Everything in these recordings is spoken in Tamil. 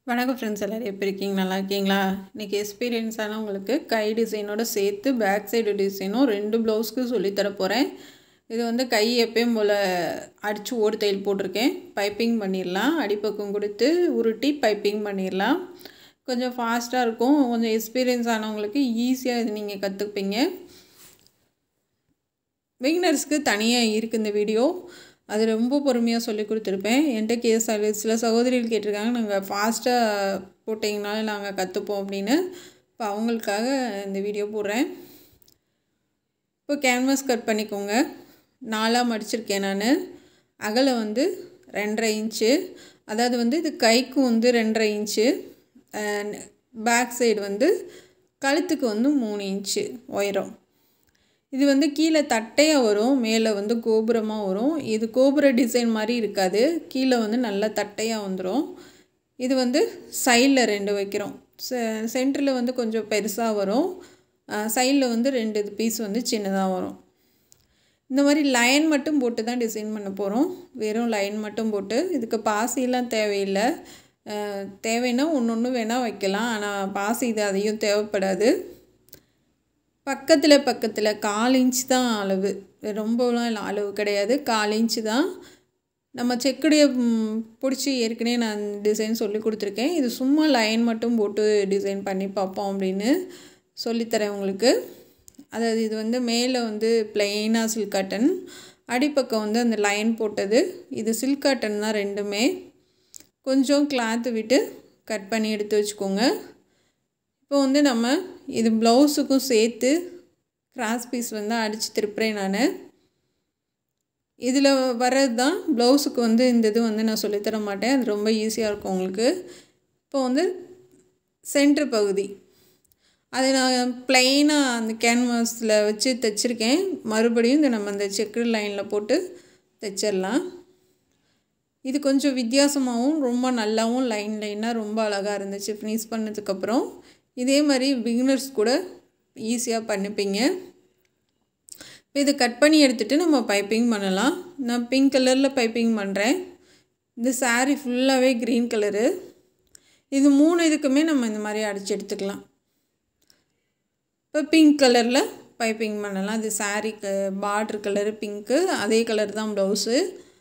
வணக்கம் ஃப்ரெண்ட்ஸ் எல்லோரும் எப்படி இருக்கீங்க நல்லா இருக்கீங்களா இன்றைக்கி எக்ஸ்பீரியன்ஸ் ஆனவங்களுக்கு கை டிசைனோட சேர்த்து பேக் சைடு டிசைனும் ரெண்டு ப்ளவுஸ்க்கு சொல்லித்தர போகிறேன் இது வந்து கை எப்பயும் போல் அடித்து ஓடு தையல் போட்டிருக்கேன் பைப்பிங் பண்ணிடலாம் அடிப்பக்கம் கொடுத்து உருட்டி பைப்பிங் பண்ணிடலாம் கொஞ்சம் ஃபாஸ்ட்டாக இருக்கும் கொஞ்சம் எக்ஸ்பீரியன்ஸ் ஆனவங்களுக்கு ஈஸியாக இது நீங்கள் கற்றுப்பீங்க பிகினர்ஸ்க்கு தனியாக இருக்குது இந்த வீடியோ அது ரொம்ப பொறுமையாக சொல்லி கொடுத்துருப்பேன் என்கிட்ட கேஸ் சில சகோதரிகள் கேட்டிருக்காங்க நாங்கள் ஃபாஸ்ட்டாக போட்டிங்கனாலும் நாங்கள் கற்றுப்போம் அப்படின்னு இப்போ அவங்களுக்காக இந்த வீடியோ போடுறேன் இப்போ கேன்வாஸ் கட் பண்ணிக்கோங்க நாலாக மடிச்சிருக்கேன் நான் அகலம் வந்து ரெண்டரை இன்ச்சு அதாவது வந்து இது கைக்கு வந்து ரெண்டரை இன்ச்சு பேக் சைடு வந்து கழுத்துக்கு வந்து மூணு இன்ச்சு உயரம் இது வந்து கீழே தட்டையாக வரும் மேலே வந்து கோபுரமாக வரும் இது கோபுர டிசைன் மாதிரி இருக்காது கீழே வந்து நல்லா தட்டையாக வந்துடும் இது வந்து சைடில் ரெண்டு வைக்கிறோம் சென்டரில் வந்து கொஞ்சம் பெருசாக வரும் சைடில் வந்து ரெண்டு இது பீஸ் வந்து சின்னதாக வரும் இந்த மாதிரி லைன் மட்டும் போட்டு தான் டிசைன் பண்ண போகிறோம் வெறும் லைன் மட்டும் போட்டு இதுக்கு பாசிலாம் தேவையில்லை தேவைன்னா ஒன்று ஒன்று வேணால் வைக்கலாம் ஆனால் பாசி இது அதையும் தேவைப்படாது பக்கத்தில் பக்கத்தில் கால் இன்ச் தான் அளவு ரொம்பலாம் அளவு கிடையாது கால் இன்ச்சு தான் நம்ம செக்குடைய பிடிச்சி ஏற்கனவே நான் டிசைன் சொல்லி கொடுத்துருக்கேன் இது சும்மா லைன் மட்டும் போட்டு டிசைன் பண்ணி பார்ப்போம் அப்படின்னு சொல்லித்தரேன் உங்களுக்கு அதாவது இது வந்து மேலே வந்து பிளெயினாக சில்க் காட்டன் அடிப்பக்கம் வந்து அந்த லைன் போட்டது இது சில்க் காட்டன் தான் ரெண்டுமே கொஞ்சம் கிளாத்து விட்டு கட் பண்ணி எடுத்து வச்சுக்கோங்க இப்போ வந்து நம்ம இது ப்ளவுஸுக்கும் சேர்த்து கிராஸ் பீஸ் வந்து அடித்து திருப்புறேன் நான் இதில் வர்றது தான் ப்ளவுஸுக்கு வந்து இந்த இது வந்து நான் சொல்லித்தர மாட்டேன் அது ரொம்ப ஈஸியாக இருக்கும் உங்களுக்கு இப்போ வந்து சென்ட்ரு பகுதி அது நான் ப்ளைனாக அந்த கேன்வாஸில் வச்சு தைச்சிருக்கேன் மறுபடியும் இந்த நம்ம அந்த செக்கு லைனில் போட்டு தைச்சிடலாம் இது கொஞ்சம் வித்தியாசமாகவும் ரொம்ப நல்லாவும் லைன் லைனாக ரொம்ப அழகாக இருந்துச்சு ஃபினிஷ் பண்ணதுக்கப்புறம் இதே மாதிரி பிகினர்ஸ் கூட ஈஸியாக பண்ணிப்பீங்க இப்போ இதை கட் பண்ணி எடுத்துகிட்டு நம்ம பைப்பிங் பண்ணலாம் நான் பிங்க் கலரில் பைப்பிங் பண்ணுறேன் இந்த சாரீ ஃபுல்லாகவே க்ரீன் கலரு இது மூணு இதுக்குமே நம்ம இந்த மாதிரி அடித்து எடுத்துக்கலாம் இப்போ பிங்க் கலரில் பைப்பிங் பண்ணலாம் இது சாரீ க பார்ட்ரு கலரு பிங்க்கு அதே கலர் தான் ப்ளவுஸு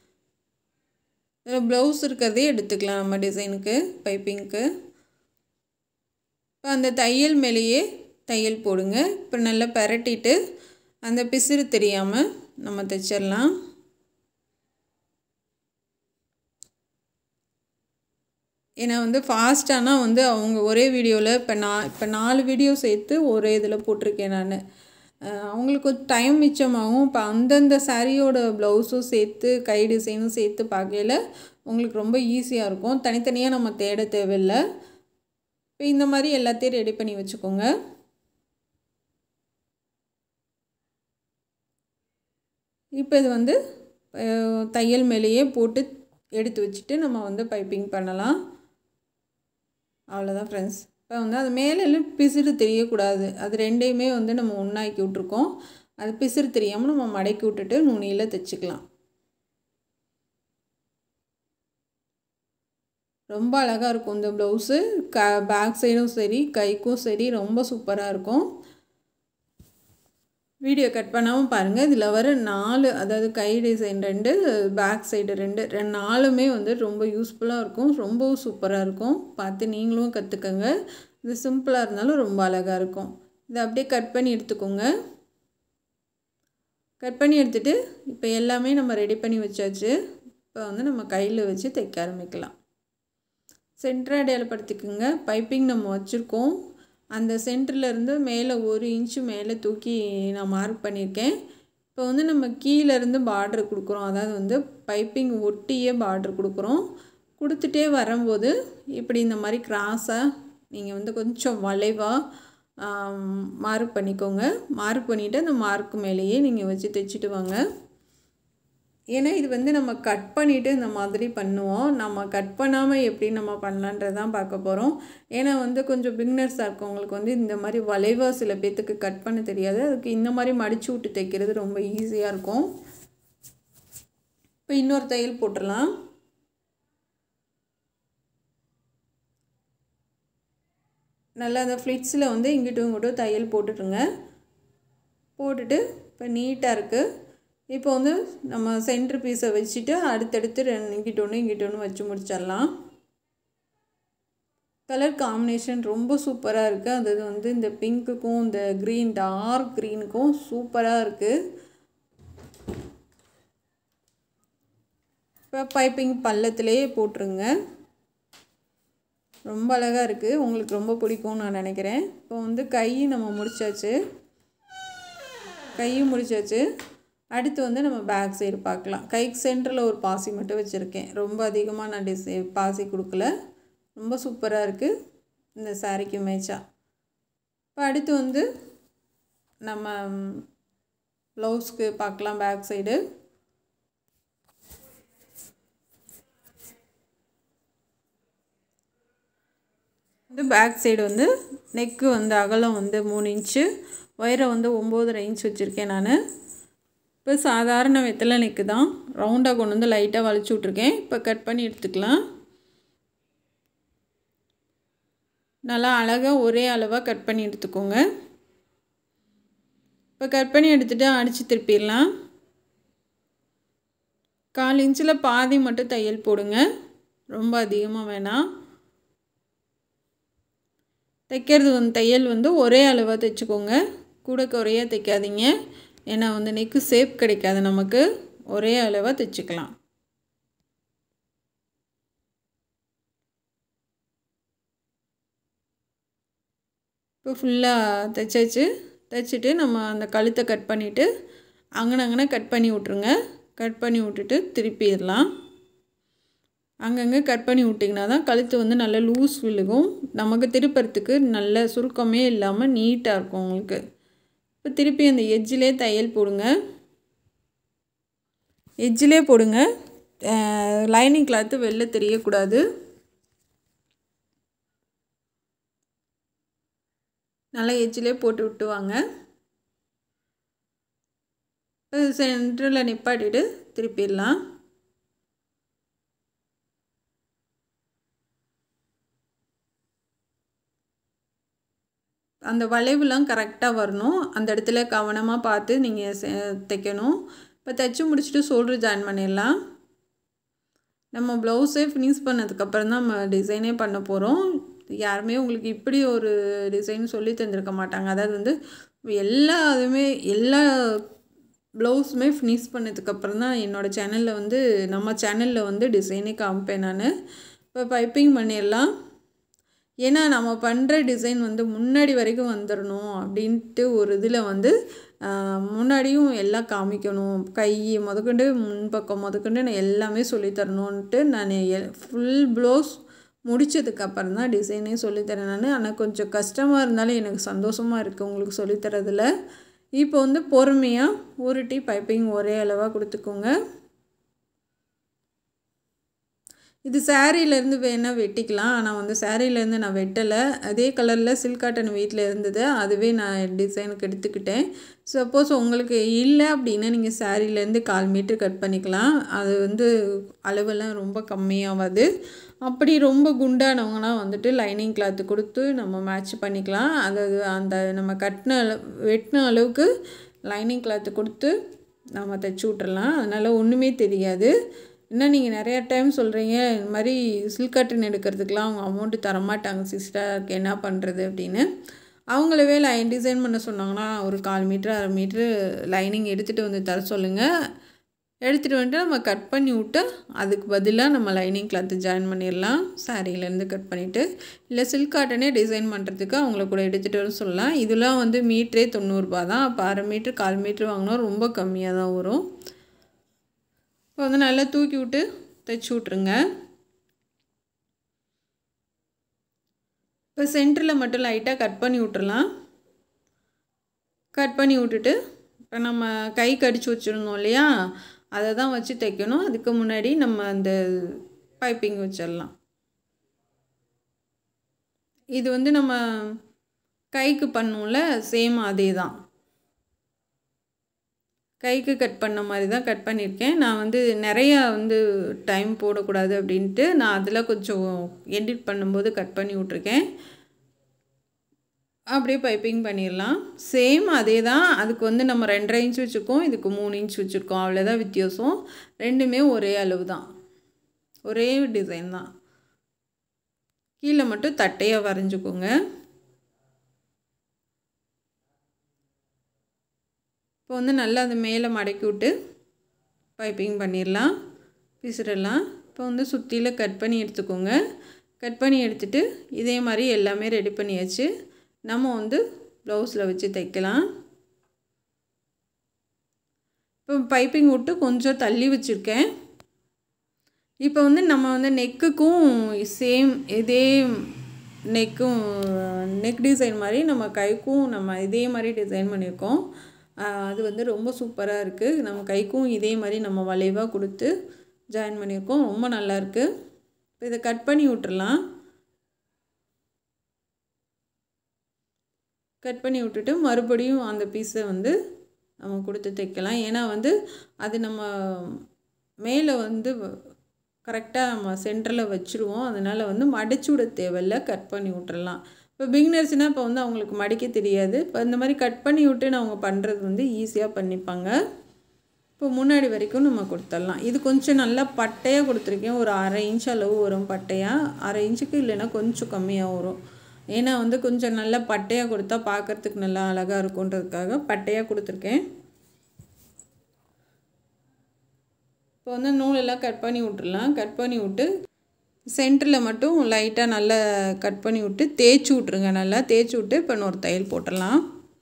இதில் ப்ளவுஸ் இருக்கிறதே எடுத்துக்கலாம் நம்ம டிசைனுக்கு பைப்பிங்க்கு இப்போ அந்த தையல் மேலேயே தையல் போடுங்க இப்போ நல்லா பரட்டிட்டு அந்த பிசிறு தெரியாமல் நம்ம தைச்சிடலாம் ஏன்னா வந்து ஃபாஸ்ட்டானா வந்து அவங்க ஒரே வீடியோவில் இப்போ நான் இப்போ நாலு வீடியோ சேர்த்து ஒரே இதில் போட்டிருக்கேன் நான் அவங்களுக்கு டைம் மிச்சமாகவும் இப்போ அந்தந்த சாரியோட ப்ளவுஸும் சேர்த்து கை டிசைனும் சேர்த்து பார்க்கையில் உங்களுக்கு ரொம்ப ஈஸியாக இருக்கும் தனித்தனியாக நம்ம தேட தேவையில்லை இப்போ இந்த மாதிரி எல்லாத்தையும் ரெடி பண்ணி வச்சுக்கோங்க இப்போ இது வந்து தையல் மேலேயே போட்டு எடுத்து வச்சுட்டு நம்ம வந்து பைப்பிங் பண்ணலாம் அவ்வளோதான் ஃப்ரெண்ட்ஸ் இப்போ வந்து அது மேலே பிசிறு தெரியக்கூடாது அது ரெண்டையுமே வந்து நம்ம ஒன்றாக்கி விட்ருக்கோம் அது பிசிறு தெரியாமல் நம்ம மடக்கி விட்டுட்டு நுனியில் தைச்சிக்கலாம் ரொம்ப அழகாக இருக்கும் இந்த ப்ளவுஸு க பேக் சைடும் சரி கைக்கும் சரி ரொம்ப சூப்பராக இருக்கும் வீடியோ கட் பண்ணாமல் பாருங்கள் இதில் வர நாலு அதாவது கை டிசைன் ரெண்டு பேக் சைடு ரெண்டு ரெண்டு நாலுமே வந்து ரொம்ப யூஸ்ஃபுல்லாக இருக்கும் ரொம்பவும் சூப்பராக இருக்கும் பார்த்து நீங்களும் கற்றுக்கங்க இது சிம்பிளாக இருந்தாலும் ரொம்ப அழகாக இருக்கும் இதை அப்படியே கட் பண்ணி எடுத்துக்கோங்க கட் பண்ணி எடுத்துகிட்டு இப்போ எல்லாமே நம்ம ரெடி பண்ணி வச்சாச்சு இப்போ வந்து நம்ம கையில் வச்சு தைக்க ஆரம்பிக்கலாம் சென்டர் அடையாளப்படுத்திக்கோங்க பைப்பிங் நம்ம வச்சுருக்கோம் அந்த சென்டர்லேருந்து மேலே ஒரு இன்ச்சு மேலே தூக்கி நான் மார்க் பண்ணியிருக்கேன் இப்போ வந்து நம்ம கீழேருந்து பார்டர் கொடுக்குறோம் அதாவது வந்து பைப்பிங் ஒட்டியே பார்டர் கொடுக்குறோம் கொடுத்துட்டே வரும்போது இப்படி இந்த மாதிரி கிராஸாக நீங்கள் வந்து கொஞ்சம் வளைவாக மார்க் பண்ணிக்கோங்க மார்க் பண்ணிவிட்டு அந்த மார்க் மேலேயே நீங்கள் வச்சு தைச்சிட்டு வாங்க ஏன்னா இது வந்து நம்ம கட் பண்ணிவிட்டு இந்த மாதிரி பண்ணுவோம் நம்ம கட் பண்ணாமல் எப்படி நம்ம பண்ணலான்றதான் பார்க்க போகிறோம் ஏன்னா வந்து கொஞ்சம் பிகினர்ஸாக இருக்கவங்களுக்கு வந்து இந்த மாதிரி வளைவாக சில பேர்த்துக்கு கட் பண்ண தெரியாது அதுக்கு இந்த மாதிரி மடித்து விட்டு தைக்கிறது ரொம்ப ஈஸியாக இருக்கும் இப்போ இன்னொரு தையல் போட்டுடலாம் நல்லா அந்த ஃப்ளிட்ஸில் வந்து இங்கிட்டும் இங்கிட்டும் தையல் போட்டுட்டுருங்க போட்டுட்டு இப்போ நீட்டாக இருக்குது இப்போ வந்து நம்ம சென்ட்ரு பீஸை வச்சுட்டு அடுத்தடுத்து ரெண்டு இங்கிட்ட ஒன்று இங்கிட்ட ஒன்று வச்சு முடிச்சிடலாம் கலர் காம்பினேஷன் ரொம்ப சூப்பராக இருக்குது அது வந்து இந்த பிங்க்குக்கும் இந்த க்ரீன் டார்க் க்ரீனுக்கும் சூப்பராக இருக்குது இப்போ பைப்பிங் பள்ளத்துலேயே போட்டுருங்க ரொம்ப அழகாக இருக்குது உங்களுக்கு ரொம்ப பிடிக்கும்னு நான் நினைக்கிறேன் இப்போ வந்து கை நம்ம முடிச்சாச்சு கையும் முடிச்சாச்சு அடுத்து வந்து நம்ம பேக் சைடு பார்க்கலாம் கைக்கு சென்டரில் ஒரு பாசி மட்டும் வச்சுருக்கேன் ரொம்ப அதிகமாக நான் டிசை பாசி கொடுக்கல ரொம்ப சூப்பராக இருக்குது இந்த சாரீக்கு மேட்சாக இப்போ அடுத்து வந்து நம்ம ப்ளவுஸ்க்கு பார்க்கலாம் பேக் சைடு வந்து பேக் சைடு வந்து நெக்கு வந்து அகலம் வந்து மூணு இன்ச்சு ஒயரை வந்து ஒம்போதரை இன்ச் வச்சுருக்கேன் நான் இப்போ சாதாரண வெத்தலை நெக்கு தான் ரவுண்டாக கொண்டு வந்து லைட்டாக வலிச்சு விட்ருக்கேன் இப்போ கட் பண்ணி எடுத்துக்கலாம் நல்லா அழகாக ஒரே அளவாக கட் பண்ணி எடுத்துக்கோங்க இப்போ கட் பண்ணி எடுத்துகிட்டு அடித்து திருப்பிடலாம் கால் இன்ச்சில் பாதி மட்டும் தையல் போடுங்க ரொம்ப அதிகமாக வேணாம் தைக்கிறது வந்து தையல் வந்து ஒரே அளவாக தைச்சிக்கோங்க கூட குறையாக தைக்காதீங்க ஏன்னா வந்து நெக்கு சேப் கிடைக்காது நமக்கு ஒரே அளவாக தைச்சிக்கலாம் இப்போ ஃபுல்லாக தைச்சாச்சு தைச்சிட்டு நம்ம அந்த கழுத்தை கட் பண்ணிவிட்டு அங்கன அங்கன கட் பண்ணி விட்ருங்க கட் பண்ணி விட்டுட்டு திருப்பிடலாம் அங்கங்கே கட் பண்ணி விட்டிங்கன்னா தான் கழுத்து வந்து நல்லா லூஸ் விழுகும் நமக்கு திருப்பறதுக்கு நல்ல சுருக்கமே இல்லாமல் நீட்டாக இருக்கும் உங்களுக்கு இப்போ திருப்பி அந்த எஜ்ஜிலே தையல் போடுங்க எஜ்ஜிலே போடுங்க லைனிங் கிளாத்து வெளில தெரியக்கூடாது நல்லா எஜ்ஜிலே போட்டு விட்டுவாங்க சென்டரில் நிப்பாட்டிட்டு திருப்பிடலாம் அந்த வளைவுலாம் கரெக்டாக வரணும் அந்த இடத்துல கவனமாக பார்த்து நீங்கள் தைக்கணும் இப்போ தைச்சி முடிச்சுட்டு ஷோல்டர் ஜாயின் பண்ணிடலாம் நம்ம ப்ளவுஸே ஃபினிஷ் பண்ணதுக்கப்புறம் தான் நம்ம டிசைனே பண்ண போகிறோம் யாருமே உங்களுக்கு இப்படி ஒரு டிசைன் சொல்லி தந்திருக்க மாட்டாங்க அதாவது வந்து எல்லா இதுவுமே எல்லா ப்ளவுஸுமே ஃபினிஷ் பண்ணதுக்கப்புறம் தான் என்னோடய சேனலில் வந்து நம்ம சேனலில் வந்து டிசைனே காமிப்பேன் நான் இப்போ பைப்பிங் பண்ணிடலாம் ஏன்னா நம்ம பண்ணுற டிசைன் வந்து முன்னாடி வரைக்கும் வந்துடணும் அப்படின்ட்டு ஒரு இதில் வந்து முன்னாடியும் எல்லாம் காமிக்கணும் கை முதற்கொண்டு முன்பக்கம் முதற்கொண்டு நான் எல்லாமே சொல்லித்தரணுன்ட்டு நான் ஃபுல் ப்ளவுஸ் முடித்ததுக்கப்புறம் தான் டிசைனே சொல்லித்தரேன் நான் ஆனால் கொஞ்சம் கஷ்டமாக இருந்தாலும் எனக்கு சந்தோஷமாக இருக்குது உங்களுக்கு சொல்லித்தரதில் இப்போ வந்து பொறுமையாக ஒரு டீ பைப்பிங் ஒரே அளவாக கொடுத்துக்கோங்க இது சேரீலேருந்து வேணால் வெட்டிக்கலாம் ஆனால் வந்து சேரீலேருந்து நான் வெட்டலை அதே கலரில் சில்க் காட்டன் வீட்டில் இருந்தது அதுவே நான் டிசைனுக்கு எடுத்துக்கிட்டேன் சப்போஸ் உங்களுக்கு இல்லை அப்படின்னா நீங்கள் சேரீலேருந்து கால் மீட்ரு கட் பண்ணிக்கலாம் அது வந்து அளவெல்லாம் ரொம்ப கம்மியாகாது அப்படி ரொம்ப குண்டானவங்கன்னா வந்துட்டு லைனிங் கிளாத்து கொடுத்து நம்ம மேட்ச் பண்ணிக்கலாம் அது அந்த நம்ம கட்டின அளவு வெட்டின அளவுக்கு லைனிங் கிளாத்து கொடுத்து நம்ம தைச்சி விட்றலாம் அதனால் ஒன்றுமே தெரியாது இன்னும் நீங்கள் நிறையா டைம் சொல்கிறீங்க இந்த மாதிரி சில்க் காட்டன் எடுக்கிறதுக்கெலாம் அவங்க அமௌண்ட்டு தரமாட்டாங்க சிஸ்டர் என்ன பண்ணுறது அப்படின்னு அவங்களவே லைன் டிசைன் பண்ண சொன்னாங்கன்னா ஒரு கால் மீட்ரு அரை மீட்ரு லைனிங் எடுத்துகிட்டு வந்து தர சொல்லுங்கள் எடுத்துகிட்டு வந்துட்டு நம்ம கட் பண்ணி விட்டு அதுக்கு பதிலாக நம்ம லைனிங் கிளாத்து ஜாயின் பண்ணிடலாம் சாரீலேருந்து கட் பண்ணிவிட்டு இல்லை சில்க் காட்டனே டிசைன் பண்ணுறதுக்கு அவங்கள கூட எடுத்துகிட்டு வர சொல்லலாம் இதெல்லாம் வந்து மீட்ரே தொண்ணூறுரூபா தான் அப்போ அரை மீட்ரு கால் மீட்ரு வாங்கினா ரொம்ப கம்மியாக தான் வரும் இப்போ வந்து நல்லா தூக்கி விட்டு தைச்சி விட்ருங்க இப்போ சென்டரில் மட்டும் லைட்டாக கட் பண்ணி விட்டுறலாம் கட் பண்ணி விட்டுட்டு இப்போ நம்ம கை கடிச்சு வச்சுருந்தோம் இல்லையா அதை தான் வச்சு தைக்கணும் அதுக்கு முன்னாடி நம்ம அந்த பைப்பிங் வச்சிடலாம் இது வந்து நம்ம கைக்கு பண்ணுவோம்ல சேம் அதே தான் கைக்கு கட் பண்ண மாதிரி தான் கட் பண்ணியிருக்கேன் நான் வந்து நிறையா வந்து டைம் போடக்கூடாது அப்படின்ட்டு நான் அதில் கொஞ்சம் எடிட் பண்ணும்போது கட் பண்ணி விட்ருக்கேன் அப்படியே பைப்பிங் பண்ணிடலாம் சேம் அதே தான் அதுக்கு வந்து நம்ம ரெண்டரை இன்ச் வச்சுருக்கோம் இதுக்கு மூணு இன்ச் வச்சுருக்கோம் அவ்வளோதான் வித்தியாசம் ரெண்டுமே ஒரே அளவு தான் ஒரே டிசைன் தான் கீழே மட்டும் தட்டையாக வரைஞ்சிக்கோங்க இப்போ வந்து நல்லா அதை மேலே மடக்கி விட்டு பைப்பிங் பண்ணிடலாம் பிசுறலாம் இப்போ வந்து சுற்றியில் கட் பண்ணி எடுத்துக்கோங்க கட் பண்ணி எடுத்துகிட்டு இதே மாதிரி எல்லாமே ரெடி பண்ணியாச்சு நம்ம வந்து ப்ளவுஸில் வச்சு தைக்கலாம் இப்போ பைப்பிங் விட்டு கொஞ்சம் தள்ளி வச்சுருக்கேன் இப்போ வந்து நம்ம வந்து நெக்குக்கும் சேம் இதே நெக்கும் நெக் டிசைன் மாதிரி நம்ம கைக்கும் நம்ம இதே மாதிரி டிசைன் பண்ணியிருக்கோம் அது வந்து ரொம்ப சூப்பராக இருக்குது நம்ம கைக்கும் இதே மாதிரி நம்ம வளைவாக கொடுத்து ஜாயின் பண்ணியிருக்கோம் ரொம்ப நல்லாயிருக்கு இப்போ இதை கட் பண்ணி விட்டுறலாம் கட் பண்ணி விட்டுட்டு மறுபடியும் அந்த பீஸை வந்து நம்ம கொடுத்து தைக்கலாம் ஏன்னா வந்து அது நம்ம மேலே வந்து கரெக்டாக நம்ம சென்டரில் வச்சுருவோம் அதனால் வந்து மடிச்சு விட தேவையில்ல கட் பண்ணி விட்டுறலாம் இப்போ பிகினர்ஸ்னால் இப்போ வந்து அவங்களுக்கு மடிக்க தெரியாது இப்போ இந்த மாதிரி கட் பண்ணி விட்டு அவங்க பண்ணுறது வந்து ஈஸியாக பண்ணிப்பாங்க இப்போ முன்னாடி வரைக்கும் நம்ம கொடுத்துடலாம் இது கொஞ்சம் நல்லா பட்டையாக கொடுத்துருக்கேன் ஒரு அரை இன்ச் அளவு வரும் பட்டையாக அரை இன்ச்சுக்கு இல்லைன்னா கொஞ்சம் கம்மியாக வரும் ஏன்னா வந்து கொஞ்சம் நல்லா பட்டையாக கொடுத்தா பார்க்குறதுக்கு நல்லா அழகாக இருக்குன்றதுக்காக பட்டையாக கொடுத்துருக்கேன் இப்போ வந்து நூலெல்லாம் கட் பண்ணி விட்டுறலாம் கட் பண்ணி விட்டு சென்டரில் மட்டும் லைட்டாக நல்லா கட் பண்ணி விட்டு தேய்ச்சி விட்ருங்க நல்லா தேய்ச்சி விட்டு இப்போ இன்னொரு தையல் போட்டுடலாம்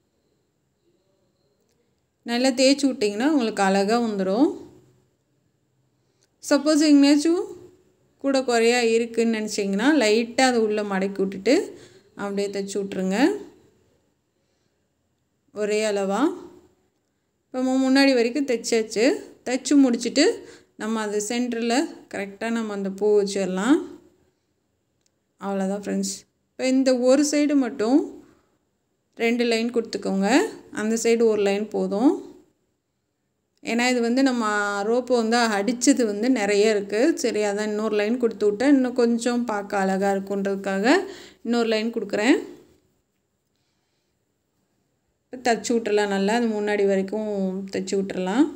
நல்லா தேய்ச்சி விட்டிங்கன்னா உங்களுக்கு அழகாக வந்துடும் சப்போஸ் எங்கேயாச்சும் கூட குறையா இருக்குதுன்னு நினச்சிங்கன்னா லைட்டாக அதை உள்ளே மடக்கி விட்டுட்டு அப்படியே தைச்சி விட்ருங்க ஒரே அளவாக இப்போ முன்னாடி வரைக்கும் தைச்சாச்சு தைச்சி முடிச்சுட்டு நம்ம அது சென்டரில் கரெக்டாக நம்ம அந்த பூ வச்சிடலாம் அவ்வளோதான் ஃப்ரெண்ட்ஸ் இப்போ இந்த ஒரு சைடு மட்டும் ரெண்டு லைன் கொடுத்துக்கோங்க அந்த சைடு ஒரு லைன் போதும் ஏன்னா இது வந்து நம்ம ரோப்பு வந்து அடித்தது வந்து நிறைய இருக்குது சரி அதான் இன்னொரு லைன் கொடுத்து விட்டேன் இன்னும் கொஞ்சம் பார்க்க அழகாக இருக்குன்றதுக்காக இன்னொரு லைன் கொடுக்குறேன் தைச்சி விட்டுறலாம் நல்லா அது முன்னாடி வரைக்கும் தைச்சி விட்டுறலாம்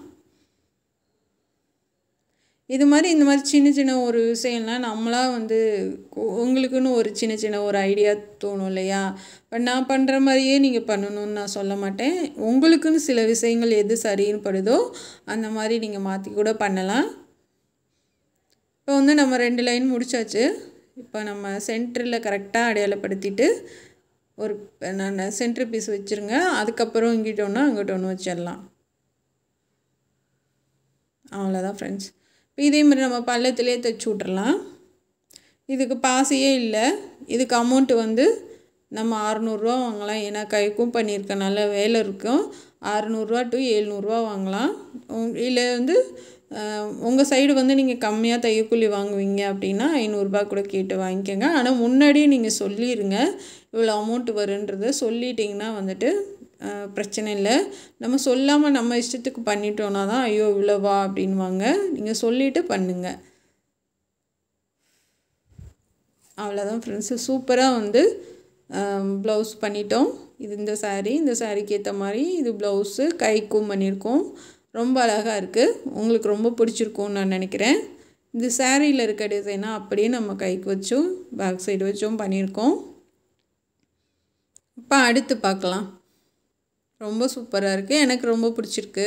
இது மாதிரி இந்த மாதிரி சின்ன சின்ன ஒரு விஷயம்லாம் நம்மளாக வந்து உங்களுக்குன்னு ஒரு சின்ன சின்ன ஒரு ஐடியா தோணும் இல்லையா இப்போ நான் பண்ணுற மாதிரியே நீங்கள் பண்ணணும்னு நான் சொல்ல மாட்டேன் உங்களுக்குன்னு சில விஷயங்கள் எது சரின்னு படுதோ அந்த மாதிரி நீங்கள் மாற்றி கூட பண்ணலாம் இப்போ வந்து நம்ம ரெண்டு லைன் முடிச்சாச்சு இப்போ நம்ம சென்டரில் கரெக்டாக அடையாளப்படுத்திட்டு ஒரு நான் சென்டர் பீஸ் வச்சுருங்க அதுக்கப்புறம் இங்கிட்ட ஒன்று அங்கிட்ட ஒன்று வச்சிடலாம் அவ்வளோதான் ஃப்ரெண்ட்ஸ் இப்போ இதே மாதிரி நம்ம பள்ளத்துலேயே தைச்சி விட்றலாம் இதுக்கு பாசியே இல்லை இதுக்கு அமௌண்ட்டு வந்து நம்ம அறநூறுரூவா வாங்கலாம் ஏன்னா கைக்கும் பண்ணியிருக்கனால வேலை இருக்கும் அறநூறுரூவா டு எழுநூறுவா வாங்கலாம் இல்லை வந்து உங்கள் சைடு வந்து நீங்கள் கம்மியாக தையக்கூலி வாங்குவீங்க அப்படின்னா ஐநூறுரூபா கூட கேட்டு வாங்கிக்கோங்க ஆனால் முன்னாடியே நீங்கள் சொல்லிடுங்க இவ்வளோ அமௌண்ட் வருன்றதை சொல்லிட்டிங்கன்னா வந்துட்டு பிரச்சனை இல்லை நம்ம சொல்லாமல் நம்ம இஷ்டத்துக்கு பண்ணிட்டோன்னா தான் ஐயோ இவ்வளோவா அப்படின்வாங்க நீங்கள் சொல்லிவிட்டு பண்ணுங்கள் அவ்வளோதான் ஃப்ரெண்ட்ஸு சூப்பராக வந்து ப்ளவுஸ் பண்ணிட்டோம் இது இந்த சாரீ இந்த சாரீக்கு ஏற்ற மாதிரி இது ப்ளவுஸு கைக்கும் பண்ணியிருக்கோம் ரொம்ப அழகாக இருக்குது உங்களுக்கு ரொம்ப பிடிச்சிருக்கும்னு நான் நினைக்கிறேன் இந்த சேரீயில் இருக்க டிசைனாக அப்படியே நம்ம கைக்கு வச்சும் பேக் சைடு வச்சும் பண்ணியிருக்கோம் இப்போ அடுத்து பார்க்கலாம் ரொம்ப சூப்பராக இருக்குது எனக்கு ரொம்ப பிடிச்சிருக்கு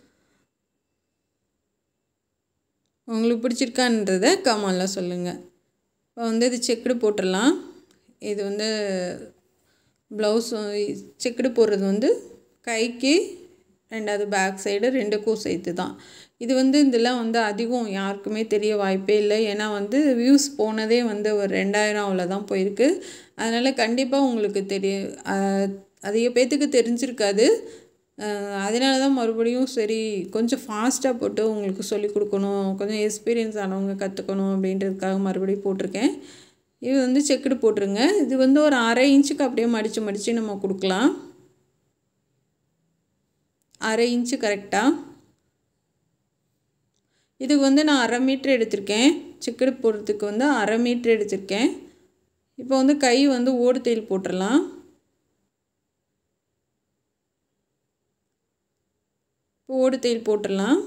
உங்களுக்கு பிடிச்சிருக்கான்றதை கமாலில் சொல்லுங்கள் இப்போ வந்து இது செக்குடு போட்டுடலாம் இது வந்து ப்ளவுஸ் செக்குடு போடுறது வந்து கைக்கு ரெண்டாவது பேக் சைடு ரெண்டுக்கும் சேர்த்து தான் இது வந்து இதெல்லாம் வந்து அதிகம் யாருக்குமே தெரிய வாய்ப்பே இல்லை ஏன்னா வந்து வியூஸ் போனதே வந்து ஒரு ரெண்டாயிரம் அவ்வளோதான் போயிருக்கு அதனால் கண்டிப்பாக உங்களுக்கு தெரிய அதிக பேர்த்துக்கு தெரிஞ்சிருக்காது அதனால தான் மறுபடியும் சரி கொஞ்சம் ஃபாஸ்ட்டாக போட்டு உங்களுக்கு சொல்லிக் கொடுக்கணும் கொஞ்சம் எக்ஸ்பீரியன்ஸ் ஆனவங்க கற்றுக்கணும் அப்படின்றதுக்காக மறுபடியும் போட்டிருக்கேன் இது வந்து செக்குடு போட்டுருங்க இது வந்து ஒரு அரை இன்ச்சுக்கு அப்படியே மடித்து மடித்து நம்ம கொடுக்கலாம் அரை இன்ச்சு கரெக்டாக இதுக்கு வந்து நான் அரை மீட்ரு எடுத்திருக்கேன் செக்குடு போடுறதுக்கு வந்து அரை மீட்ரு எடுத்திருக்கேன் இப்போ வந்து கை வந்து ஓடு தையல் போட்டுடலாம் ஓடு தையல் போட்டுடலாம்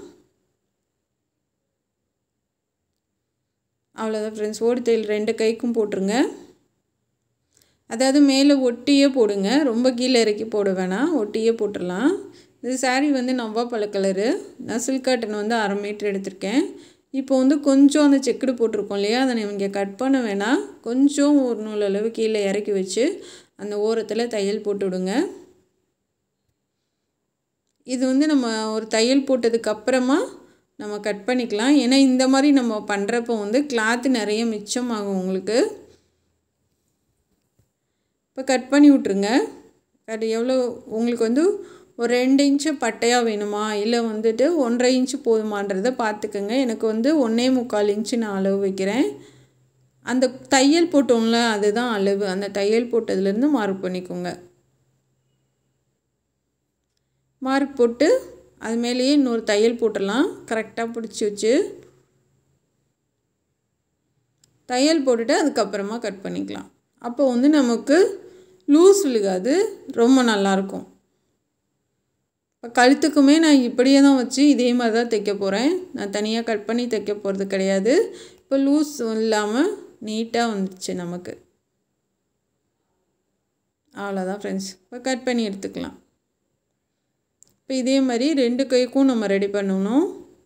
அவ்வளோதான் ஃப்ரெண்ட்ஸ் ஓடு தையல் ரெண்டு கைக்கும் போட்டுருங்க அதாவது மேலே ஒட்டியே போடுங்க ரொம்ப கீழே இறக்கி போட வேணாம் ஒட்டியே போட்டுடலாம் இது சாரீ வந்து நவ்வாப்பழ கலரு நான் சில்க் காட்டன் வந்து அரை மீட்ரு எடுத்திருக்கேன் இப்போ வந்து கொஞ்சம் அந்த செக்குடு போட்டிருக்கோம் இல்லையா அதை நீங்கள் கட் பண்ண வேணாம் கொஞ்சம் ஒரு நூல் அளவு கீழே இறக்கி வச்சு அந்த ஓரத்தில் தையல் போட்டு விடுங்க இது வந்து நம்ம ஒரு தையல் போட்டதுக்கு அப்புறமா நம்ம கட் பண்ணிக்கலாம் ஏன்னா இந்த மாதிரி நம்ம பண்ணுறப்போ வந்து கிளாத்து நிறைய மிச்சமாகும் உங்களுக்கு இப்போ கட் பண்ணி விட்ருங்க கட் எவ்வளோ உங்களுக்கு வந்து ஒரு ரெண்டு இன்ச்சு பட்டையாக வேணுமா இல்லை வந்துட்டு ஒன்றரை இன்ச்சு போதுமான்றதை பார்த்துக்கோங்க எனக்கு வந்து ஒன்றே முக்கால் இன்ச்சு நான் அளவு வைக்கிறேன் அந்த தையல் போட்டோம்ல அதுதான் அளவு அந்த தையல் போட்டதுலேருந்து மார்க் பண்ணிக்கோங்க மார்க் போட்டு அது மேலேயே இன்னொரு தையல் போட்டுடலாம் கரெக்டாக பிடிச்சி வச்சு தையல் போட்டுட்டு அதுக்கப்புறமா கட் பண்ணிக்கலாம் அப்போ வந்து நமக்கு லூஸ் விழுகாது ரொம்ப நல்லாயிருக்கும் இப்போ கழுத்துக்குமே நான் இப்படியே தான் வச்சு இதே மாதிரி தான் தைக்க போகிறேன் நான் தனியாக கட் பண்ணி தைக்க போகிறது கிடையாது இப்போ லூஸ் இல்லாமல் நீட்டாக வந்துச்சு நமக்கு அவ்வளோதான் ஃப்ரெண்ட்ஸ் இப்போ கட் பண்ணி எடுத்துக்கலாம் இப்போ இதே மாதிரி ரெண்டு கைக்கும் நம்ம ரெடி பண்ணணும்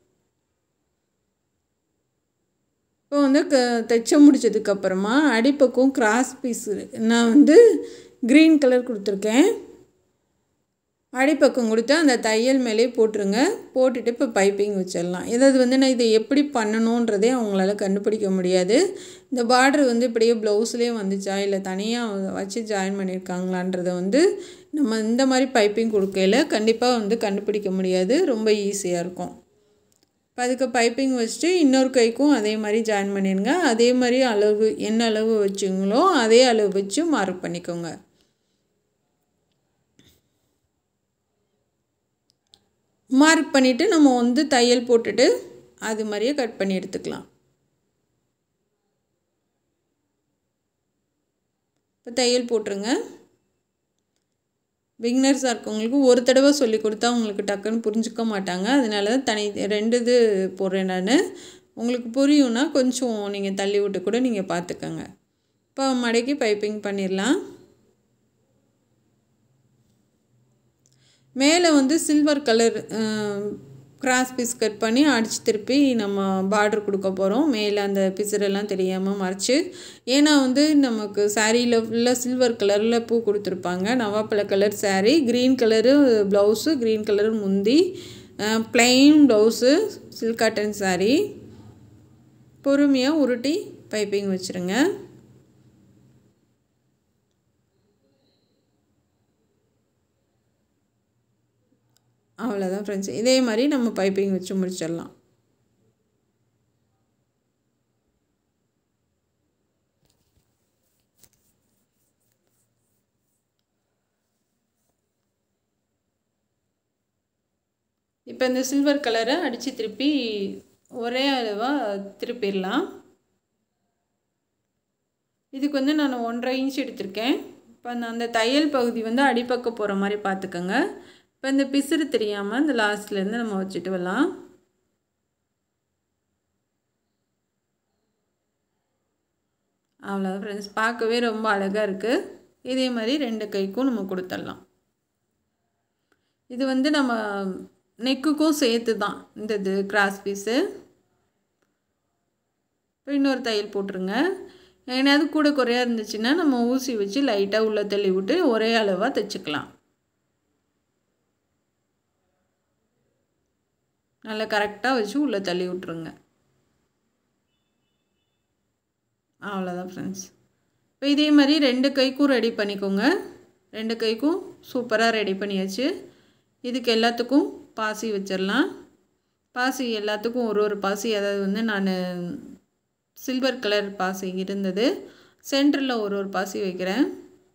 இப்போ வந்து க தைச்ச முடிச்சதுக்கப்புறமா அடிப்பக்கம் கிராஸ் பீஸ் நான் வந்து க்ரீன் கலர் கொடுத்துருக்கேன் அடிப்பக்கம் கொடுத்து அந்த தையல் மேலே போட்டுருங்க போட்டுட்டு இப்போ பைப்பிங் வச்சிடலாம் ஏதாவது வந்து நான் இதை எப்படி பண்ணணுன்றதே அவங்களால கண்டுபிடிக்க முடியாது இந்த பார்டர் வந்து இப்படியே ப்ளவுஸ்லேயே வந்துச்சா இல்லை தனியாக வச்சு ஜாயின் பண்ணியிருக்காங்களான்றதை வந்து நம்ம இந்த மாதிரி பைப்பிங் கொடுக்கையில் கண்டிப்பாக வந்து கண்டுபிடிக்க முடியாது ரொம்ப ஈஸியாக இருக்கும் இப்போ அதுக்கு பைப்பிங் வச்சுட்டு இன்னொரு கைக்கும் அதே மாதிரி ஜாயின் பண்ணிடுங்க அதே மாதிரி அளவு என்ன அளவு வச்சிங்களோ அதே அளவு வச்சு மார்க் பண்ணிக்கோங்க மார்க் பண்ணிவிட்டு நம்ம வந்து தையல் போட்டுட்டு அது மாதிரியே கட் பண்ணி எடுத்துக்கலாம் இப்போ தையல் போட்டுருங்க பிகினர்ஸாக இருக்கவங்களுக்கு ஒரு தடவை சொல்லி கொடுத்தா உங்களுக்கு டக்குன்னு புரிஞ்சுக்க மாட்டாங்க அதனால தான் தனி ரெண்டு இது போடுறேன் நான் உங்களுக்கு புரியும்னா கொஞ்சம் நீங்கள் தள்ளி விட்டு கூட நீங்கள் பார்த்துக்கோங்க இப்போ மடக்கி பைப்பிங் பண்ணிடலாம் மேலே வந்து silver colour cross piece cut பண்ணி அடித்து திருப்பி நம்ம பார்டர் கொடுக்க போகிறோம் மேலே அந்த பிசரெல்லாம் தெரியாமல் மறைச்சி ஏன்னா வந்து நமக்கு சாரியில் ஃபுல்லாக சில்வர் கலரில் பூ கொடுத்துருப்பாங்க நவாப்பழ colour sari green colour blouse green colour முந்தி plain blouse silk cotton sari பொறுமையாக உருட்டி பைப்பிங் வச்சுருங்க அவ்வளோதான் ஃப்ரெண்ட்ஸ் இதே மாதிரி நம்ம பைப்பிங் வச்சு முடிச்சிடலாம் இப்போ இந்த சில்வர் கலரை அடித்து திருப்பி ஒரே அளவாக திருப்பிடலாம் இதுக்கு வந்து நான் ஒன்றரை இன்ச் எடுத்திருக்கேன் இப்போ அந்த அந்த தையல் பகுதி வந்து அடிப்பக்கம் போகிற மாதிரி பார்த்துக்கோங்க இப்போ இந்த பிசுறு தெரியாமல் இந்த லாஸ்ட்லேருந்து நம்ம வச்சுட்டு வரலாம் அவ்வளோ ஃப்ரெண்ட்ஸ் பார்க்கவே ரொம்ப அழகாக இருக்குது இதே மாதிரி ரெண்டு கைக்கும் நம்ம கொடுத்துடலாம் இது வந்து நம்ம நெக்குக்கும் சேர்த்து தான் இந்த இது கிராஸ் பீஸு இப்போ இன்னொரு தையல் போட்டுருங்க ஏன்னாவது கூட குறையாக இருந்துச்சுன்னா நம்ம ஊசி வச்சு லைட்டாக உள்ளே தள்ளி விட்டு ஒரே அளவாக தைச்சிக்கலாம் நல்லா கரெக்டாக வச்சு உள்ளே தள்ளி விட்ருங்க அவ்வளோதான் ஃப்ரெண்ட்ஸ் இப்போ இதே மாதிரி ரெண்டு கைக்கும் ரெடி பண்ணிக்கோங்க ரெண்டு கைக்கும் சூப்பராக ரெடி பண்ணியாச்சு இதுக்கு எல்லாத்துக்கும் பாசி வச்சிடலாம் பாசி எல்லாத்துக்கும் ஒரு ஒரு பாசி அதாவது வந்து நான் சில்வர் கலர் பாசி இருந்தது சென்டரில் ஒரு ஒரு பாசி வைக்கிறேன்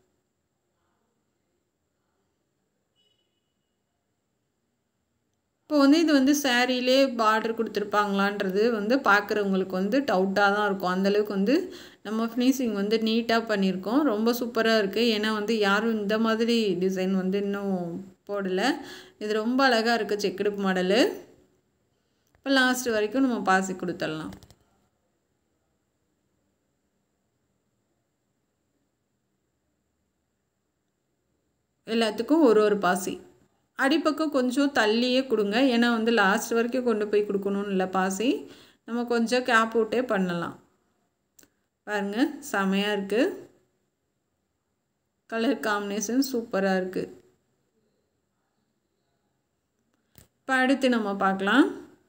இப்போ வந்து இது வந்து சேரீலே பார்டர் கொடுத்துருப்பாங்களான்றது வந்து பார்க்குறவங்களுக்கு வந்து டவுட்டாக தான் இருக்கும் அந்தளவுக்கு வந்து நம்ம ஃபினிஷிங் வந்து நீட்டாக பண்ணியிருக்கோம் ரொம்ப சூப்பராக இருக்குது ஏன்னா வந்து யாரும் இந்த மாதிரி டிசைன் வந்து இன்னும் போடலை இது ரொம்ப அழகாக இருக்குது செக்குடு மாடலு இப்போ லாஸ்ட் வரைக்கும் நம்ம பாசி கொடுத்துடலாம் எல்லாத்துக்கும் ஒரு ஒரு பாசி அடிப்பக்கம் கொஞ்சம் தள்ளியே கொடுங்க ஏன்னா வந்து லாஸ்ட் வரைக்கும் கொண்டு போய் கொடுக்கணும்னு இல்லை பாசி நம்ம கொஞ்சம் கேப் விட்டே பண்ணலாம் பாருங்கள் செமையாக இருக்குது கலர் காம்பினேஷன் சூப்பராக இருக்குது இப்போ அடுத்து நம்ம பார்க்கலாம்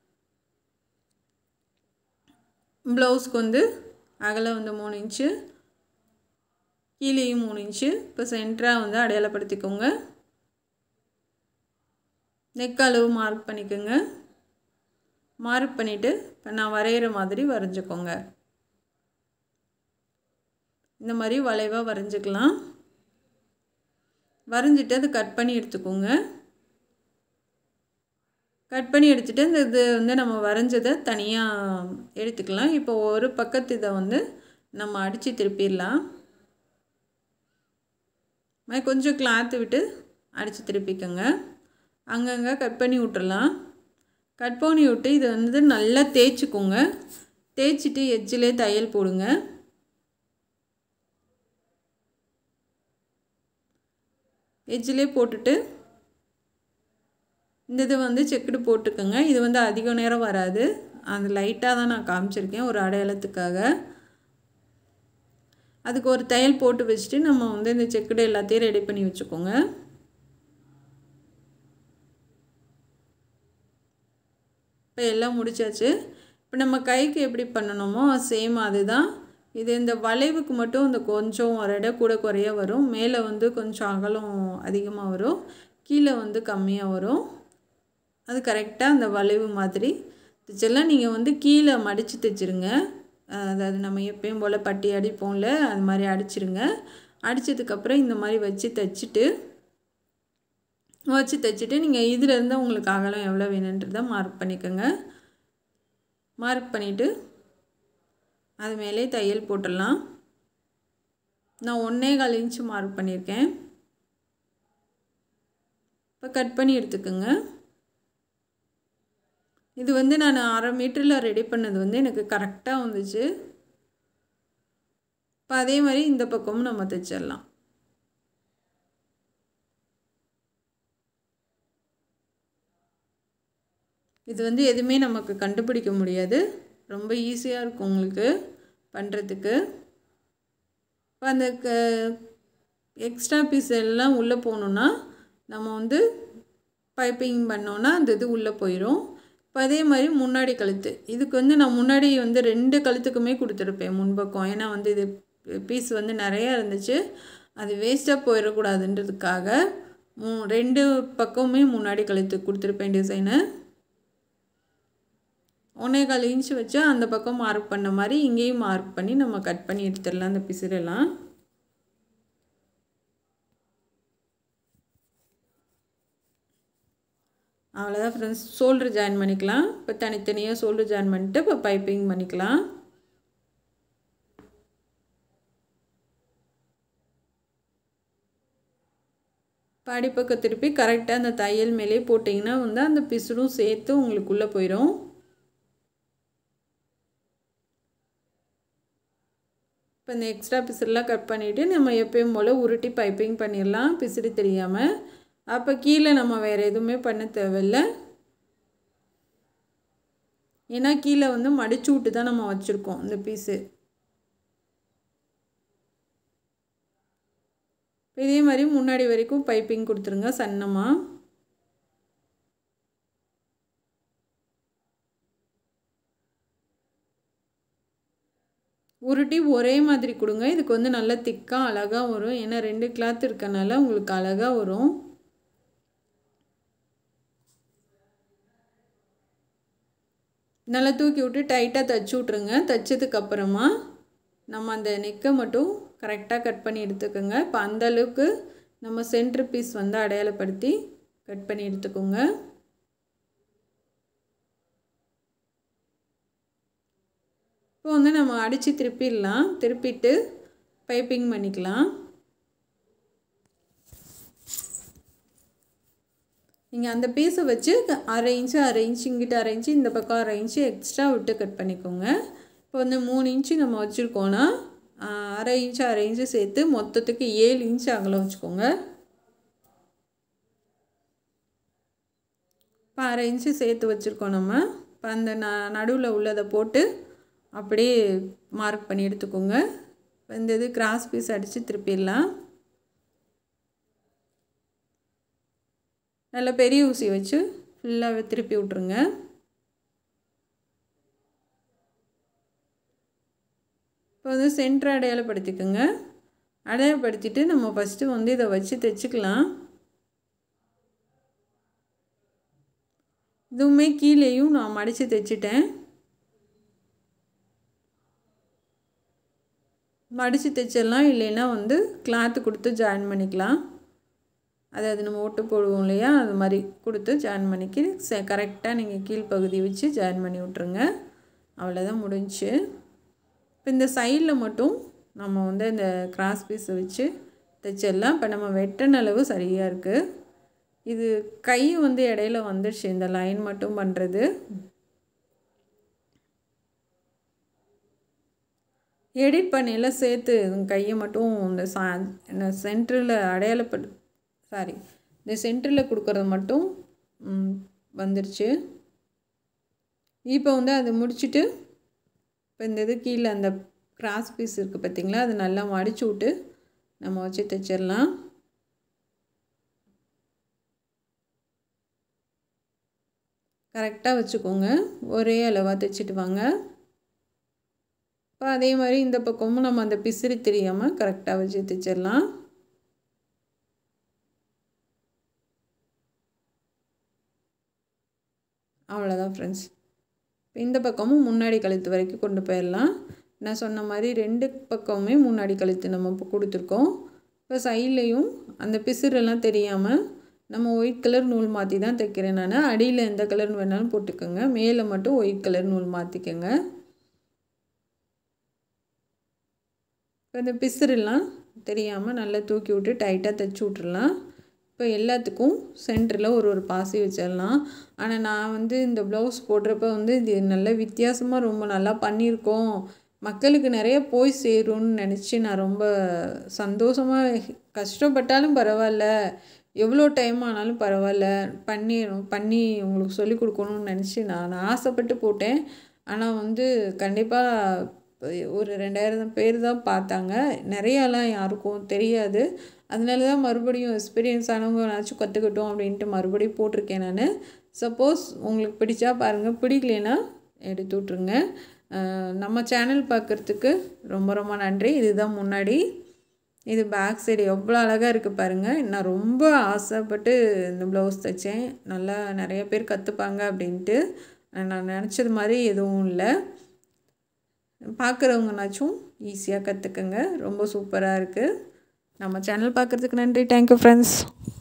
ப்ளவுஸ்க்கு வந்து அகலம் வந்து மூணு இன்ச்சு கீழேயும் மூணு இன்ச்சு இப்போ சென்டராக வந்து அடையாளப்படுத்திக்கோங்க நெக் அளவு மார்க் பண்ணிக்கோங்க மார்க் பண்ணிவிட்டு இப்போ நான் வரைகிற மாதிரி வரைஞ்சிக்கோங்க இந்த மாதிரி வளைவாக வரைஞ்சிக்கலாம் வரைஞ்சிட்டு அதை கட் பண்ணி எடுத்துக்கோங்க கட் பண்ணி எடுத்துகிட்டு இந்த இது வந்து நம்ம வரைஞ்சதை தனியாக எடுத்துக்கலாம் இப்போ ஒரு பக்கத்து இதை வந்து நம்ம அடித்து திருப்பிடலாம் மாதிரி கொஞ்சம் கிளாத்து விட்டு அடித்து திருப்பிக்கோங்க அங்கங்கே கட் பண்ணி விட்டுறலாம் கட் பண்ணி விட்டு இதை வந்து நல்லா தேய்ச்சிக்கோங்க தேய்ச்சிட்டு எஜ்ஜிலே தையல் போடுங்க எஜ்ஜிலே போட்டுட்டு இந்த இது வந்து செக்குடு போட்டுக்கோங்க இது வந்து அதிக நேரம் வராது அது லைட்டாக தான் நான் காமிச்சிருக்கேன் ஒரு அடையாளத்துக்காக அதுக்கு ஒரு தையல் போட்டு வச்சுட்டு நம்ம வந்து இந்த செக்குடு எல்லாத்தையும் ரெடி பண்ணி வச்சுக்கோங்க இப்போ எல்லாம் முடிச்சாச்சு இப்போ நம்ம கைக்கு எப்படி பண்ணணுமோ சேம் அதுதான் இது இந்த வளைவுக்கு மட்டும் இந்த கொஞ்சம் ஒரு இடம் கூட குறைய வரும் மேலே வந்து கொஞ்சம் அகலம் அதிகமாக வரும் கீழே வந்து கம்மியாக வரும் அது கரெக்டாக அந்த வளைவு மாதிரி தைச்செல்லாம் நீங்கள் வந்து கீழே மடித்து தைச்சிருங்க அதாவது நம்ம எப்பயும் போல் பட்டி அடிப்போம்ல அது மாதிரி அடிச்சிருங்க அடித்ததுக்கப்புறம் இந்த மாதிரி வச்சு தைச்சிட்டு வச்சு தைச்சிட்டு நீங்கள் இதிலேருந்து உங்களுக்கு அகலம் எவ்வளோ வேணுன்றதை மார்க் பண்ணிக்கோங்க மார்க் பண்ணிவிட்டு அது மேலே தையல் போட்டுடலாம் நான் ஒன்றே கால் இன்ச்சு மார்க் பண்ணியிருக்கேன் இப்போ கட் பண்ணி எடுத்துக்கோங்க இது வந்து நான் அரை மீட்டரில் ரெடி பண்ணது வந்து எனக்கு கரெக்டாக வந்துச்சு இப்போ அதே மாதிரி இந்த பக்கமும் நம்ம தைச்சிடலாம் இது வந்து எதுவுமே நமக்கு கண்டுபிடிக்க முடியாது ரொம்ப ஈஸியாக இருக்கும் உங்களுக்கு பண்ணுறதுக்கு இப்போ அந்த க எக்ஸ்ட்ரா பீஸ் எல்லாம் உள்ளே போகணுன்னா நம்ம வந்து பைப்பிங் பண்ணோன்னா அந்த இது உள்ளே போயிடும் இப்போ அதே மாதிரி முன்னாடி கழுத்து இதுக்கு வந்து நான் முன்னாடி வந்து ரெண்டு கழுத்துக்குமே கொடுத்துருப்பேன் முன்பக்கம் ஏன்னா வந்து இது பீஸ் வந்து நிறையா இருந்துச்சு அது வேஸ்ட்டாக போயிடக்கூடாதுன்றதுக்காக மூ ரெண்டு பக்கமுமே முன்னாடி கழுத்து கொடுத்துருப்பேன் டிசைனு ஒன்றே கால் இன்ச்சு வச்சு அந்த பக்கம் மார்க் பண்ண மாதிரி இங்கேயும் மார்க் பண்ணி நம்ம கட் பண்ணி எடுத்துடலாம் அந்த பிசிறெல்லாம் அவ்வளோதான் ஃப்ரெண்ட்ஸ் ஷோல்ட்ரு ஜாயின் பண்ணிக்கலாம் இப்போ தனித்தனியாக ஷோல்ட்ரு ஜாயின் பண்ணிட்டு இப்போ பைப்பிங் பண்ணிக்கலாம் படிப்பக்கம் திருப்பி கரெக்டாக அந்த தையல் மேலே போட்டிங்கன்னா வந்து அந்த பிசுடும் சேர்த்து உங்களுக்குள்ளே போயிடும் இப்போ இந்த எக்ஸ்ட்ரா பிசுடெலாம் கட் பண்ணிவிட்டு நம்ம எப்பயும் போல் உருட்டி பைப்பிங் பண்ணிடலாம் பிசுடு தெரியாமல் அப்போ கீழே நம்ம வேறு எதுவுமே பண்ண தேவையில்லை ஏன்னா கீழே வந்து மடிச்சு விட்டு தான் நம்ம வச்சுருக்கோம் இந்த பீஸு இதே மாதிரி முன்னாடி வரைக்கும் பைப்பிங் கொடுத்துருங்க சன்னமாக உருட்டி ஒரே மாதிரி கொடுங்க இதுக்கு வந்து நல்லா திக்காக அழகாக வரும் ஏன்னா ரெண்டு கிளாத் இருக்கனால உங்களுக்கு அழகாக வரும் நல்லா தூக்கி விட்டு டைட்டாக தைச்சி விட்ருங்க தைச்சதுக்கப்புறமா நம்ம அந்த நெக்கை மட்டும் கரெக்டாக கட் பண்ணி எடுத்துக்கோங்க இப்போ அந்தளவுக்கு நம்ம சென்ட்ரு பீஸ் வந்து அடையாளப்படுத்தி கட் பண்ணி எடுத்துக்கோங்க இப்போ வந்து நம்ம அடித்து திருப்பிடலாம் திருப்பிட்டு பைப்பிங் பண்ணிக்கலாம் நீங்கள் அந்த பீஸை வச்சு அரை இன்ச்சு அரை இன்ச்சு இங்கிட்ட அரை இன்ச்சு இந்த பக்கம் அரை இன்ச்சு எக்ஸ்ட்ரா விட்டு கட் பண்ணிக்கோங்க இப்போ வந்து மூணு இன்ச்சு நம்ம வச்சுருக்கோன்னா அரை இன்ச்சு அரை இன்ச்சு சேர்த்து மொத்தத்துக்கு ஏழு இன்ச்சு அகலம் வச்சுக்கோங்க இப்போ அரை இன்ச்சு சேர்த்து வச்சுருக்கோம் நம்ம இப்போ அந்த ந நடுவில் உள்ளதை போட்டு அப்படியே மார்க் பண்ணி எடுத்துக்கோங்க இப்போ இந்த இது கிராஸ் பீஸ் அடித்து திருப்பிடலாம் நல்லா பெரிய ஊசி வச்சு ஃபுல்லாக திருப்பி விட்ருங்க இப்போ வந்து சென்டர் அடையாளப்படுத்திக்கோங்க அடையாளப்படுத்திட்டு நம்ம ஃபஸ்ட்டு வந்து இதை வச்சு தைச்சிக்கலாம் இதுவுமே கீழேயும் நான் மடித்து தைச்சிட்டேன் மடித்து தைச்சிடலாம் இல்லைன்னா வந்து கிளாத்து கொடுத்து ஜாயின் பண்ணிக்கலாம் அதாவது நம்ம ஓட்டு போடுவோம் இல்லையா அது மாதிரி கொடுத்து ஜாயின் பண்ணிக்கி கரெக்டாக நீங்கள் கீழ்ப்பகுதி வச்சு ஜாயின் பண்ணி விட்ருங்க அவ்வளோதான் முடிஞ்சு இப்போ இந்த சைடில் மட்டும் நம்ம வந்து இந்த கிராஸ் பீஸை வச்சு தைச்சிடலாம் இப்போ நம்ம வெட்டின அளவு சரியாக இருக்குது இது கை வந்து இடையில வந்துடுச்சு இந்த லைன் மட்டும் பண்ணுறது எடிட் பண்ணியெல்லாம் சேர்த்து கையை மட்டும் இந்த சா சென்டரில் அடையாளப்படு சாரி இந்த சென்டரில் கொடுக்குறது மட்டும் வந்துருச்சு இப்போ வந்து அதை முடிச்சுட்டு இப்போ இந்த இது கீழே அந்த கிராஸ் பீஸ் இருக்குது பார்த்திங்களா அது நல்லா மடிச்சு விட்டு நம்ம வச்சு தைச்சிடலாம் கரெக்டாக வச்சுக்கோங்க ஒரே அளவாக தைச்சிட்டு வாங்க இப்போ அதே மாதிரி இந்த பக்கமும் நம்ம அந்த பிசிறி தெரியாமல் கரெக்டாக வச்சு தைச்சிடலாம் அவ்வளோதான் ஃப்ரெண்ட்ஸ் இந்த பக்கமும் முன்னாடி கழுத்து வரைக்கும் கொண்டு போயிடலாம் நான் சொன்ன மாதிரி ரெண்டு பக்கமுமே முன்னாடி கழுத்து நம்ம இப்போ கொடுத்துருக்கோம் இப்போ சைட்லேயும் அந்த பிசுறெல்லாம் தெரியாமல் நம்ம ஒயிட் கலர் நூல் மாற்றி தான் தைக்கிறேன் நான் அடியில் எந்த கலர் வேணாலும் போட்டுக்கோங்க மேலே மட்டும் ஒயிட் கலர் நூல் மாற்றிக்கோங்க இப்போ இந்த பிசுறெல்லாம் தெரியாமல் நல்லா தூக்கி விட்டு டைட்டாக தைச்சி விட்றலாம் இப்போ எல்லாத்துக்கும் சென்டரில் ஒரு ஒரு பாசி வச்சிடலாம் ஆனால் நான் வந்து இந்த ப்ளவுஸ் போடுறப்ப வந்து இது நல்ல வித்தியாசமாக ரொம்ப நல்லா பண்ணியிருக்கோம் மக்களுக்கு நிறைய போய் சேரும்னு நினச்சி நான் ரொம்ப சந்தோஷமாக கஷ்டப்பட்டாலும் பரவாயில்ல எவ்வளோ டைம் ஆனாலும் பரவாயில்ல பண்ணி பண்ணி உங்களுக்கு சொல்லிக் கொடுக்கணும்னு நினச்சி நான் நான் ஆசைப்பட்டு போட்டேன் ஆனால் வந்து கண்டிப்பாக ஒரு ரெண்டாயிரம் பேர் தான் பார்த்தாங்க நிறையாலாம் யாருக்கும் தெரியாது அதனால தான் மறுபடியும் எக்ஸ்பீரியன்ஸ் ஆனவங்கனாச்சும் கற்றுக்கட்டும் அப்படின்ட்டு மறுபடியும் போட்டிருக்கேன் நான் சப்போஸ் உங்களுக்கு பிடிச்சா பாருங்கள் பிடிக்கலனா எடுத்து விட்ருங்க நம்ம சேனல் பார்க்குறதுக்கு ரொம்ப ரொம்ப நன்றி இதுதான் முன்னாடி இது பேக் சைடு எவ்வளோ அழகாக இருக்குது பாருங்கள் நான் ரொம்ப ஆசைப்பட்டு இந்த ப்ளவுஸ் தைச்சேன் நல்லா நிறைய பேர் கற்றுப்பாங்க அப்படின்ட்டு நான் நினச்சது மாதிரி எதுவும் இல்லை பார்க்குறவங்கனாச்சும் ஈஸியாக கற்றுக்குங்க ரொம்ப சூப்பராக இருக்குது நம்ம சேனல் பார்க்குறதுக்கு நன்றி தேங்க்யூ ஃப்ரெண்ட்ஸ்